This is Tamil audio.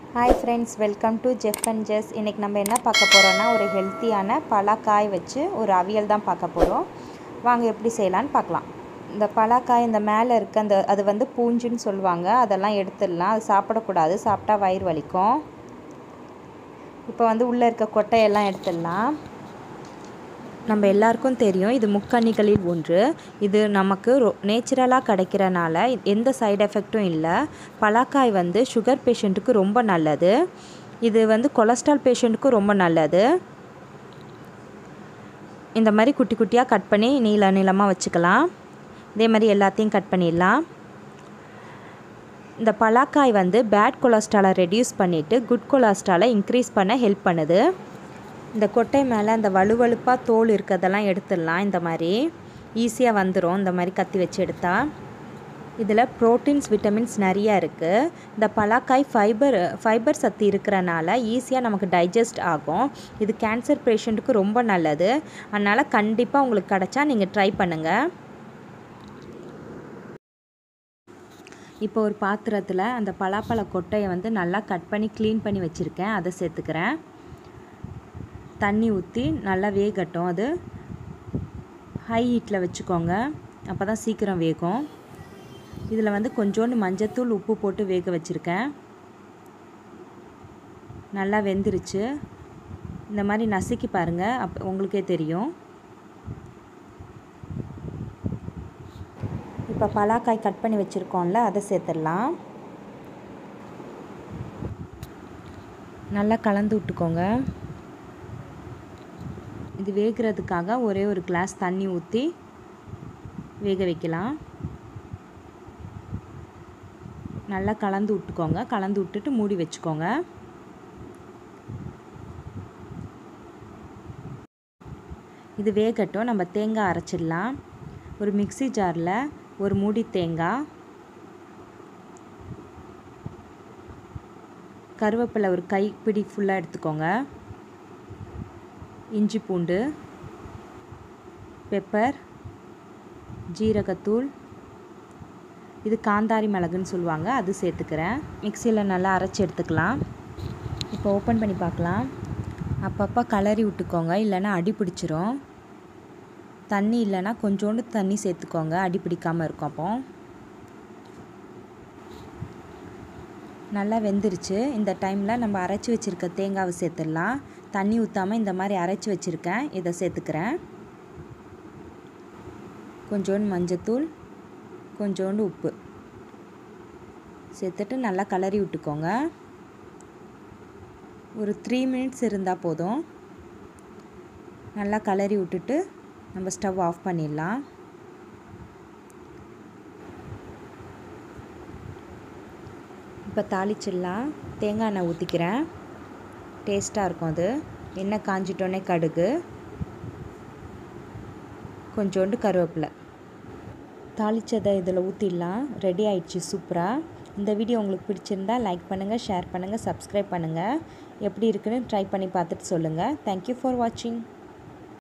hi friends welcome to Jeff and Jess இன்றைக்கி நம்ம என்ன பார்க்க போகிறோன்னா ஒரு ஹெல்த்தியான பலாக்காய் வச்சு ஒரு அவியல் தான் பார்க்க போகிறோம் வாங்க எப்படி செய்யலான்னு பார்க்கலாம் இந்த பலாக்காய் இந்த மேலே இருக்க அந்த அது வந்து பூஞ்சுன்னு சொல்லுவாங்க அதெல்லாம் எடுத்துடலாம் அது சாப்பிடக்கூடாது சாப்பிட்டா வயிறு வலிக்கும் இப்போ வந்து உள்ளே இருக்க கொட்டையெல்லாம் எடுத்துடலாம் நம்ம எல்லாருக்கும் தெரியும் இது முக்கண்ணிகளில் ஒன்று இது நமக்கு ரொ நேச்சுரலாக கிடைக்கிறனால எந்த சைடு எஃபெக்ட்டும் இல்லை பலாக்காய் வந்து சுகர் பேஷண்ட்டுக்கு ரொம்ப நல்லது இது வந்து கொலஸ்ட்ரால் பேஷண்ட்டுக்கும் ரொம்ப நல்லது இந்த மாதிரி குட்டி குட்டியாக கட் பண்ணி நீள நீளமாக வச்சுக்கலாம் இதே மாதிரி எல்லாத்தையும் கட் பண்ணிடலாம் இந்த பலாக்காய் வந்து பேட் கொலஸ்ட்ராலை ரெடியூஸ் பண்ணிவிட்டு குட் கொலஸ்ட்ராலை இன்க்ரீஸ் பண்ண ஹெல்ப் பண்ணுது இந்த கொட்டை மேலே அந்த வலுவழுப்பாக தோல் இருக்கிறதெல்லாம் எடுத்துடலாம் இந்த மாதிரி ஈஸியாக வந்துடும் இந்த மாதிரி கத்தி வச்சு எடுத்தால் இதில் ப்ரோட்டீன்ஸ் விட்டமின்ஸ் நிறையா இருக்குது இந்த பலாக்காய் ஃபைபர் ஃபைபர் சத்து இருக்கிறனால ஈஸியாக நமக்கு டைஜஸ்ட் ஆகும் இது கேன்சர் பேஷண்ட்டுக்கு ரொம்ப நல்லது அதனால் கண்டிப்பாக உங்களுக்கு கிடச்சா நீங்கள் ட்ரை பண்ணுங்கள் இப்போ ஒரு பாத்திரத்தில் அந்த பலாப்பழ கொட்டையை வந்து நல்லா கட் பண்ணி க்ளீன் பண்ணி வச்சுருக்கேன் அதை சேர்த்துக்கிறேன் தண்ணி ஊற்றி நல்லா வேகட்டும் அது ஹை ஹீட்டில் வச்சுக்கோங்க அப்போ தான் சீக்கிரம் வேகும் இதில் வந்து கொஞ்சோண்டு மஞ்சத்தூள் உப்பு போட்டு வேக வச்சுருக்கேன் நல்லா வெந்துருச்சு இந்த மாதிரி நசுக்கி பாருங்கள் அப் உங்களுக்கே தெரியும் இப்போ பலாக்காய் கட் பண்ணி வச்சுருக்கோம்ல அதை சேர்த்துடலாம் நல்லா கலந்து விட்டுக்கோங்க இது வேகிறதுக்காக ஒரே ஒரு கிளாஸ் தண்ணி ஊற்றி வேக வைக்கலாம் நல்லா கலந்து விட்டுக்கோங்க கலந்து விட்டுட்டு மூடி வச்சுக்கோங்க இது வேகட்டும் நம்ம தேங்காய் அரைச்சிடலாம் ஒரு மிக்சி ஜாரில் ஒரு மூடி தேங்காய் கருவேப்பிலை ஒரு கைப்பிடி ஃபுல்லாக எடுத்துக்கோங்க இஞ்சி பூண்டு பெப்பர் ஜீரகத்தூள் இது காந்தாரி மிளகுன்னு சொல்லுவாங்க அது சேர்த்துக்கிறேன் மிக்சியில் நல்லா அரைச்சி எடுத்துக்கலாம் இப்போ ஓப்பன் பண்ணி பார்க்கலாம் அப்பப்போ கலரி விட்டுக்கோங்க இல்லைன்னா அடி பிடிச்சிரும் தண்ணி இல்லைன்னா கொஞ்சோண்டு தண்ணி சேர்த்துக்கோங்க அடி பிடிக்காமல் இருக்கும் அப்போ நல்லா வெந்துருச்சு இந்த டைமில் நம்ம அரைச்சி வச்சுருக்க தேங்காவை சேர்த்துடலாம் தண்ணி ஊற்றாமல் இந்த மாதிரி அரைச்சி வச்சுருக்கேன் இதை சேர்த்துக்கிறேன் கொஞ்சோண்டு மஞ்சத்தூள் கொஞ்சோண்டு உப்பு சேர்த்துட்டு நல்லா கலரி விட்டுக்கோங்க ஒரு த்ரீ மினிட்ஸ் இருந்தால் போதும் நல்லா கலரி விட்டுட்டு நம்ம ஸ்டவ் ஆஃப் பண்ணிடலாம் இப்போ தாளிச்சிடலாம் தேங்காய் எண்ணெய் ஊற்றிக்கிறேன் டேஸ்ட்டாக இருக்கும் அது எண்ணெய் காஞ்சிட்டோன்னே கடுகு கொஞ்சோண்டு கருவேப்பிலை தாளித்ததை இதில் ஊற்றிடலாம் ரெடி ஆயிடுச்சு சூப்பராக இந்த வீடியோ உங்களுக்கு பிடிச்சிருந்தா லைக் பண்ணுங்கள் ஷேர் பண்ணுங்கள் சப்ஸ்கிரைப் பண்ணுங்கள் எப்படி இருக்குன்னு ட்ரை பண்ணி பார்த்துட்டு சொல்லுங்கள் தேங்க்யூ ஃபார் வாட்சிங்